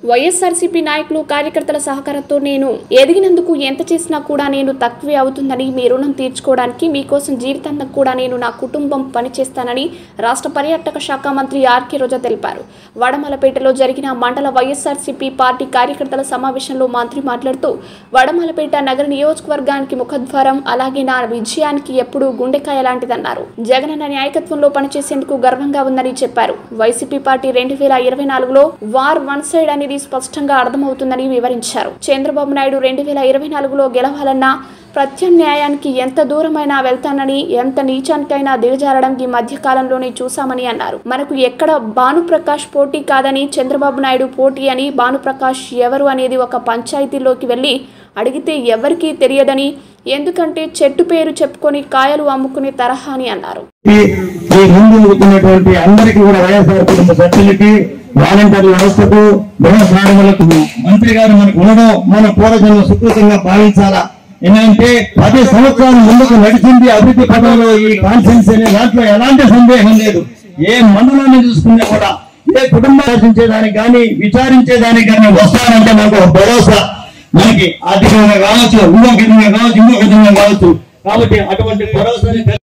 వైఎస్ఆర్సీపీ నాయకులు కార్యకర్తల సహకారంతో నేను ఎదిగినందుకు ఎంత చేసినా కూడా నేను తక్కువే అవుతుందని మీ రుణం తీర్చుకోవడానికి మీకోసం జీవితాంతం కూడా నేను నా కుటుంబం పనిచేస్తానని రాష్ట్ర పర్యాటక శాఖ మంత్రి ఆర్కే రోజా తెలిపారు వడమలపేటలో జరిగిన మండల వైఎస్ఆర్సీపీ పార్టీ కార్యకర్తల సమావేశంలో మంత్రి మాట్లాడుతూ వడమలపేట నగర నియోజకవర్గానికి ముఖద్వారం అలాగే నా విజయానికి ఎప్పుడూ గుండెకాయ లాంటిదన్నారు జగనన్న నాయకత్వంలో పనిచేసేందుకు గర్వంగా ఉందని చెప్పారు వైసీపీ పార్టీ రెండు వేల ఇరవై నాలుగులో వార్ వన్ సైడ్ అనేది స్పష్టంగా అర్థమవుతుందని వివరించారు చంద్రబాబు నాయుడు రెండు వేల ఇరవై నాలుగులో గెలవాలన్నా ప్రత్యామ్నాయానికి ఎంత దూరమైనా వెళ్తానని ఎంత నీచానికైనా దిగజారడం ఈ మధ్య కాలంలోనే చూశామని అన్నారు మనకు ఎక్కడ భానుప్రకాష్ పోటీ కాదని చంద్రబాబు నాయుడు పోటీ అని భానుప్రకాష్ ఎవరు అనేది ఒక పంచాయతీలోకి వెళ్ళి అడిగితే ఎవరికీ తెలియదని ఎందుకంటే చెట్టు పేరు చెప్పుకొని కాయలు అమ్ముకునే తరహా అని అన్నారు ఈ ఈ ముందు ఉన్నటువంటి అందరికీ కూడా వైఎస్ఆర్ కుటుంబ సభ్యులకి వాలంటీర్ల వ్యవస్థకు వ్యవసాయములకు మంత్రి గారు మనకు ఉండడం మన పూర్వజన్మ సుకృతంగా భావించాలా ఏంటంటే పది సంవత్సరాల ముందుకు నడిచింది అభివృద్ధి పదంలో ఈ కాన్ఫరెన్స్ అనే దాంట్లో ఎలాంటి సందేహం లేదు ఏ మండలాన్ని చూసుకున్నా కూడా ఏ కుటుంబం దర్శించేదానికి కానీ విచారించేదానికి కానీ వస్తారంటే మనకు ఒక భరోసా మనకి ఆర్థికంగా కావచ్చు ఇంకొక విధంగా కావచ్చు ఇంకొక విధంగా కావచ్చు కాబట్టి అటువంటి భరోసాని